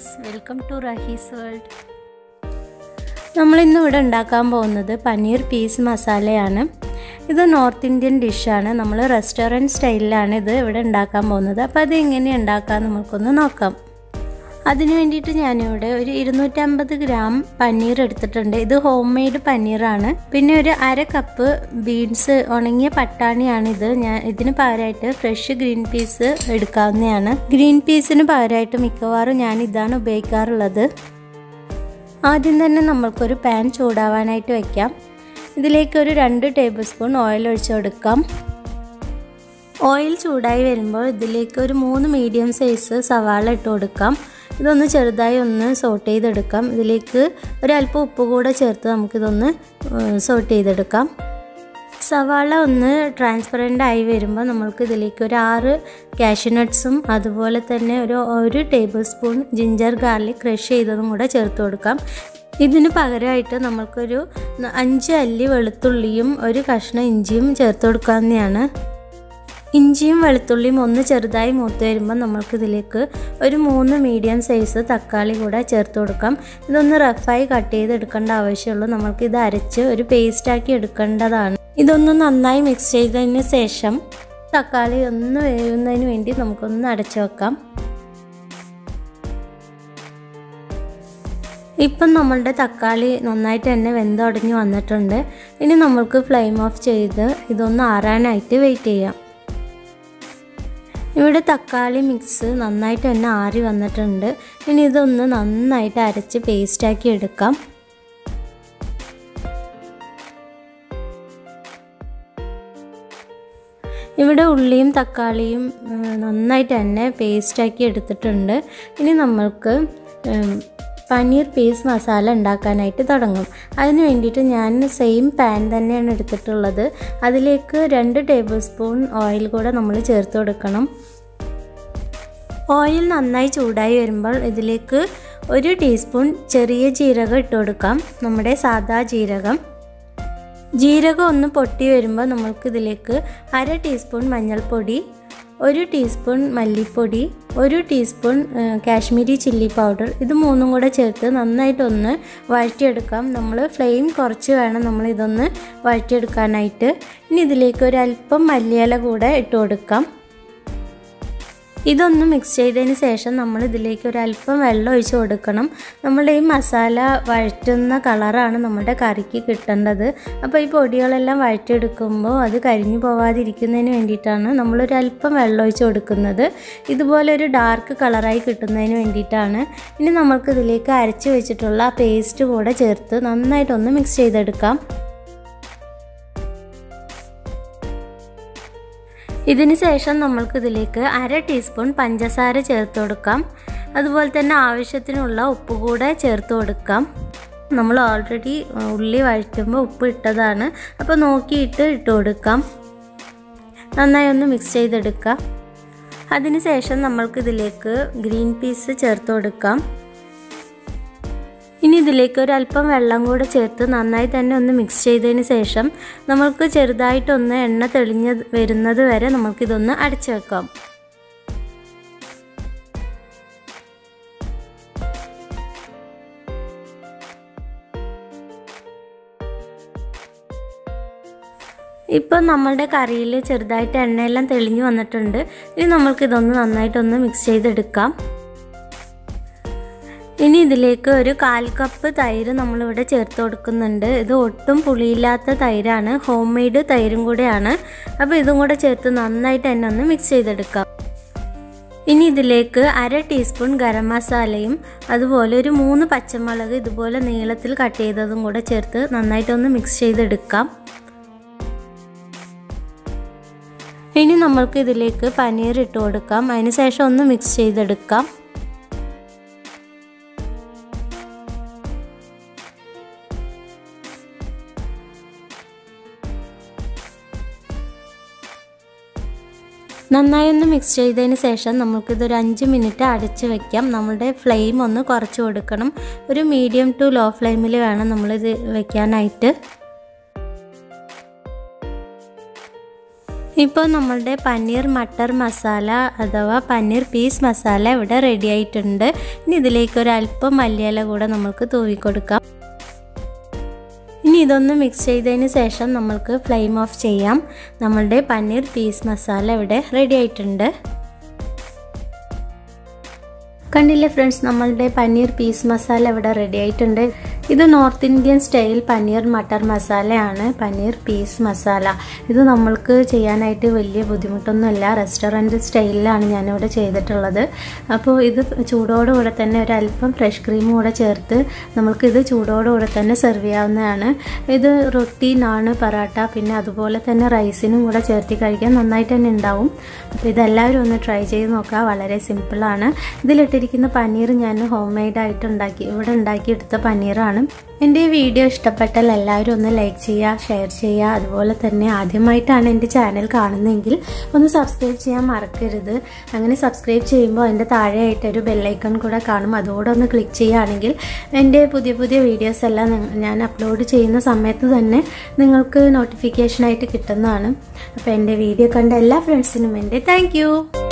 friends welcome to Rahees world നമ്മളിന്ന് ഇവിടെ ഉണ്ടാക്കാൻ പോകുന്നത് പനീർ പീസ് മസാലയാണ് ഇത് നോർത്ത് ഇന്ത്യൻ ഡിഷാണ് നമ്മൾ റെസ്റ്റോറൻറ്റ് സ്റ്റൈലിലാണ് ഇത് ഇവിടെ ഉണ്ടാക്കാൻ പോകുന്നത് അപ്പോൾ അത് എങ്ങനെ ഉണ്ടാക്കാം നമുക്കൊന്ന് നോക്കാം അതിന് വേണ്ടിയിട്ട് ഞാനിവിടെ ഒരു ഇരുന്നൂറ്റമ്പത് ഗ്രാം പനീർ എടുത്തിട്ടുണ്ട് ഇത് ഹോം മെയ്ഡ് പനീറാണ് പിന്നെ ഒരു അര കപ്പ് ബീൻസ് ഉണങ്ങിയ പട്ടാണിയാണിത് ഞാൻ ഇതിന് പകരമായിട്ട് ഫ്രഷ് ഗ്രീൻ പീസ് എടുക്കാവുന്നതാണ് ഗ്രീൻ പീസിന് പകരമായിട്ട് മിക്കവാറും ഞാൻ ഇതാണ് ഉപയോഗിക്കാറുള്ളത് ആദ്യം തന്നെ നമ്മൾക്കൊരു പാൻ ചൂടാവാനായിട്ട് വെക്കാം ഇതിലേക്ക് ഒരു രണ്ട് ടേബിൾ സ്പൂൺ ഓയിൽ ഒഴിച്ചു കൊടുക്കാം ഓയിൽ ചൂടായി വരുമ്പോൾ ഇതിലേക്ക് ഒരു മൂന്ന് മീഡിയം സൈസ് സവാള ഇട്ട് കൊടുക്കാം ഇതൊന്ന് ചെറുതായി ഒന്ന് സോട്ട് ചെയ്തെടുക്കാം ഇതിലേക്ക് ഒരല്പം ഉപ്പ് കൂടെ ചേർത്ത് നമുക്കിതൊന്ന് സോട്ട് ചെയ്തെടുക്കാം സവാള ഒന്ന് ട്രാൻസ്പെറൻ്റ് ആയി വരുമ്പോൾ നമ്മൾക്ക് ഇതിലേക്ക് ഒരു ആറ് കാഷ്യൂനട്ട്സും അതുപോലെ തന്നെ ഒരു ഒരു tablespoon ginger garlic crush ചെയ്തതും കൂടെ ചേർത്ത് കൊടുക്കാം ഇതിന് പകരമായിട്ട് നമ്മൾക്കൊരു അഞ്ച് അല്ലി വെളുത്തുള്ളിയും ഒരു കഷ്ണം ഇഞ്ചിയും ചേർത്ത് കൊടുക്കാവുന്നതാണ് ഇഞ്ചിയും വെളുത്തുള്ളിയും ഒന്ന് ചെറുതായി മൂത്ത് വരുമ്പോൾ നമ്മൾക്ക് ഇതിലേക്ക് ഒരു മൂന്ന് മീഡിയം സൈസ് തക്കാളി കൂടെ ചേർത്ത് കൊടുക്കാം ഇതൊന്ന് റഫായി കട്ട് ചെയ്ത് എടുക്കേണ്ട ആവശ്യമുള്ളൂ നമ്മൾക്ക് ഇത് അരച്ച് ഒരു പേസ്റ്റാക്കി എടുക്കേണ്ടതാണ് ഇതൊന്ന് നന്നായി മിക്സ് ചെയ്തതിന് ശേഷം തക്കാളി ഒന്ന് വേവുന്നതിന് വേണ്ടി നമുക്കൊന്ന് അടച്ചു വെക്കാം ഇപ്പം നമ്മളുടെ തക്കാളി നന്നായിട്ട് തന്നെ വെന്തുടഞ്ഞ് വന്നിട്ടുണ്ട് ഇനി നമ്മൾക്ക് ഫ്ലെയിം ഓഫ് ചെയ്ത് ഇതൊന്ന് ആറാനായിട്ട് വെയിറ്റ് ചെയ്യാം ഇവിടെ തക്കാളി മിക്സ് നന്നായിട്ട് തന്നെ ആറി വന്നിട്ടുണ്ട് ഇനി ഇതൊന്ന് നന്നായിട്ട് അരച്ച് പേസ്റ്റാക്കി എടുക്കാം ഇവിടെ ഉള്ളിയും തക്കാളിയും നന്നായിട്ട് തന്നെ പേസ്റ്റാക്കി എടുത്തിട്ടുണ്ട് ഇനി നമ്മൾക്ക് പനീർ പീസ് മസാല ഉണ്ടാക്കാനായിട്ട് തുടങ്ങും അതിന് വേണ്ടിയിട്ട് ഞാൻ സെയിം പാൻ തന്നെയാണ് എടുത്തിട്ടുള്ളത് അതിലേക്ക് രണ്ട് ടേബിൾ സ്പൂൺ ഓയിൽ കൂടെ നമ്മൾ ചേർത്ത് കൊടുക്കണം ഓയിൽ നന്നായി ചൂടായി വരുമ്പോൾ ഇതിലേക്ക് ഒരു ടീസ്പൂൺ ചെറിയ ജീരകം ഇട്ട് കൊടുക്കാം നമ്മുടെ സാദാ ജീരകം ജീരകം ഒന്ന് പൊട്ടി വരുമ്പോൾ നമ്മൾക്ക് ഇതിലേക്ക് അര ടീസ്പൂൺ മഞ്ഞൾപ്പൊടി ഒരു ടീസ്പൂൺ മല്ലിപ്പൊടി ഒരു ടീസ്പൂൺ കാശ്മീരി ചില്ലി പൗഡർ ഇത് മൂന്നും കൂടെ ചേർത്ത് നന്നായിട്ടൊന്ന് വഴറ്റിയെടുക്കാം നമ്മൾ ഫ്ലെയിം കുറച്ച് വേണം നമ്മൾ ഇതൊന്ന് വഴറ്റിയെടുക്കാനായിട്ട് ഇനി ഇതിലേക്ക് ഒരു അല്പം മല്ലിയില കൂടെ ഇട്ട് കൊടുക്കാം ഇതൊന്ന് മിക്സ് ചെയ്തതിന് ശേഷം നമ്മൾ ഇതിലേക്ക് ഒരു അല്പം വെള്ളം ഒഴിച്ച് കൊടുക്കണം നമ്മുടെ ഈ മസാല വഴറ്റുന്ന കളറാണ് നമ്മുടെ കറിക്ക് കിട്ടേണ്ടത് അപ്പോൾ ഈ പൊടികളെല്ലാം വഴറ്റിയെടുക്കുമ്പോൾ അത് കരിഞ്ഞു പോവാതിരിക്കുന്നതിന് വേണ്ടിയിട്ടാണ് നമ്മളൊരു അല്പം വെള്ളം ഒഴിച്ച് കൊടുക്കുന്നത് ഇതുപോലെ ഒരു ഡാർക്ക് കളറായി കിട്ടുന്നതിന് വേണ്ടിയിട്ടാണ് ഇനി നമ്മൾക്ക് ഇതിലേക്ക് അരച്ച് വെച്ചിട്ടുള്ള ആ പേസ്റ്റ് കൂടെ ചേർത്ത് നന്നായിട്ടൊന്ന് മിക്സ് ചെയ്തെടുക്കാം ഇതിന് ശേഷം നമ്മൾക്ക് ഇതിലേക്ക് അര ടീസ്പൂൺ പഞ്ചസാര ചേർത്ത് കൊടുക്കാം അതുപോലെ തന്നെ ആവശ്യത്തിനുള്ള ഉപ്പ് കൂടെ ചേർത്ത് കൊടുക്കാം നമ്മൾ ഓൾറെഡി ഉള്ളി വഴറ്റുമ്പോൾ ഉപ്പ് ഇട്ടതാണ് അപ്പോൾ നോക്കിയിട്ട് ഇട്ട് കൊടുക്കാം നന്നായി ഒന്ന് മിക്സ് ചെയ്തെടുക്കാം അതിന് ശേഷം നമ്മൾക്ക് ഇതിലേക്ക് ഗ്രീൻ പീസ് ചേർത്ത് കൊടുക്കാം ഇനി ഇതിലേക്ക് ഒരു അല്പം വെള്ളം കൂടെ ചേർത്ത് നന്നായി തന്നെ ഒന്ന് മിക്സ് ചെയ്തതിന് ശേഷം നമ്മൾക്ക് ചെറുതായിട്ടൊന്ന് എണ്ണ തെളിഞ്ഞ് വരുന്നത് വരെ നമുക്കിതൊന്ന് അടച്ചു വെക്കാം ഇപ്പം നമ്മളുടെ കറിയിൽ ചെറുതായിട്ട് എണ്ണയെല്ലാം തെളിഞ്ഞു വന്നിട്ടുണ്ട് ഇനി നമ്മൾക്കിതൊന്ന് നന്നായിട്ടൊന്ന് മിക്സ് ചെയ്തെടുക്കാം ഇനി ഇതിലേക്ക് ഒരു കാൽ കപ്പ് തൈര് നമ്മളിവിടെ ചേർത്ത് കൊടുക്കുന്നുണ്ട് ഇത് ഒട്ടും പുളിയില്ലാത്ത തൈരാണ് ഹോം മെയ്ഡ് തൈരും കൂടെയാണ് അപ്പോൾ ഇതും കൂടെ ചേർത്ത് നന്നായിട്ട് തന്നെ ഒന്ന് മിക്സ് ചെയ്തെടുക്കാം ഇനി ഇതിലേക്ക് അര ടീസ്പൂൺ ഗരം മസാലയും അതുപോലെ ഒരു മൂന്ന് പച്ചമുളക് ഇതുപോലെ നീളത്തിൽ കട്ട് ചെയ്തതും കൂടെ ചേർത്ത് നന്നായിട്ടൊന്ന് മിക്സ് ചെയ്തെടുക്കാം ഇനി നമ്മൾക്ക് ഇതിലേക്ക് പനീർ ഇട്ട് കൊടുക്കാം അതിനുശേഷം ഒന്ന് മിക്സ് ചെയ്തെടുക്കാം നന്നായി ഒന്ന് മിക്സ് ചെയ്തതിന് ശേഷം നമുക്കിതൊരു അഞ്ച് മിനിറ്റ് അടച്ച് വെക്കാം നമ്മളുടെ ഫ്ലെയിം ഒന്ന് കുറച്ച് കൊടുക്കണം ഒരു മീഡിയം ടു ലോ ഫ്ലെയിമിൽ വേണം നമ്മളിത് വെക്കാനായിട്ട് ഇപ്പോൾ നമ്മളുടെ പനീർ മട്ടർ മസാല അഥവാ പനീർ പീസ് മസാല ഇവിടെ റെഡി ആയിട്ടുണ്ട് ഇനി ഇതിലേക്ക് ഒരു അല്പം മല്ലിയില കൂടെ നമുക്ക് തൂവി കൊടുക്കാം ഇനി ഇതൊന്ന് മിക്സ് ചെയ്തതിന് ശേഷം നമ്മൾക്ക് ഫ്ലെയിം ഓഫ് ചെയ്യാം നമ്മളുടെ പനീർ പീസ് മസാല ഇവിടെ റെഡി ആയിട്ടുണ്ട് കണ്ടില്ലേ ഫ്രണ്ട്സ് നമ്മളുടെ പനീർ പീസ് മസാല ഇവിടെ റെഡി ആയിട്ടുണ്ട് ഇത് north Indian style paneer matar മസാലയാണ് പനീർ പീസ് മസാല ഇത് നമ്മൾക്ക് ചെയ്യാനായിട്ട് വലിയ ബുദ്ധിമുട്ടൊന്നുമില്ല റെസ്റ്റോറൻറ്റ് സ്റ്റൈലിലാണ് ഞാനിവിടെ ചെയ്തിട്ടുള്ളത് അപ്പോൾ ഇത് ചൂടോടുകൂടെ തന്നെ ഒരു അല്പം ഫ്രഷ് ക്രീം കൂടെ ചേർത്ത് നമ്മൾക്കിത് ചൂടോടുകൂടെ തന്നെ സെർവ് ചെയ്യാവുന്നതാണ് ഇത് റൊട്ടി നാണ് പൊറാട്ട പിന്നെ അതുപോലെ തന്നെ റൈസിനും കൂടെ ചേർത്തി കഴിക്കാൻ നന്നായിട്ട് തന്നെ ഉണ്ടാവും അപ്പോൾ ഇതെല്ലാവരും ഒന്ന് ട്രൈ ചെയ്ത് നോക്കുക വളരെ സിമ്പിളാണ് ഇതിലിട്ടിരിക്കുന്ന പനീർ ഞാൻ ഹോം മെയ്ഡായിട്ട് ഉണ്ടാക്കി ഇവിടെ ഉണ്ടാക്കിയെടുത്ത പനീറാണ് എൻ്റെ ഈ വീഡിയോ ഇഷ്ടപ്പെട്ടാൽ എല്ലാവരും ഒന്ന് ലൈക്ക് ചെയ്യുക ഷെയർ ചെയ്യുക അതുപോലെ തന്നെ ആദ്യമായിട്ടാണ് എൻ്റെ ചാനൽ കാണുന്നതെങ്കിൽ ഒന്ന് സബ്സ്ക്രൈബ് ചെയ്യാൻ മറക്കരുത് അങ്ങനെ സബ്സ്ക്രൈബ് ചെയ്യുമ്പോൾ അതിൻ്റെ താഴെയായിട്ട് ഒരു ബെല്ലൈക്കൺ കൂടെ കാണും അതുകൂടെ ഒന്ന് ക്ലിക്ക് ചെയ്യുകയാണെങ്കിൽ എൻ്റെ പുതിയ പുതിയ വീഡിയോസ് എല്ലാം ഞാൻ അപ്ലോഡ് ചെയ്യുന്ന സമയത്ത് തന്നെ നിങ്ങൾക്ക് നോട്ടിഫിക്കേഷനായിട്ട് കിട്ടുന്നതാണ് അപ്പോൾ എൻ്റെ വീഡിയോ കണ്ട എല്ലാ ഫ്രണ്ട്സിനും എൻ്റെ താങ്ക്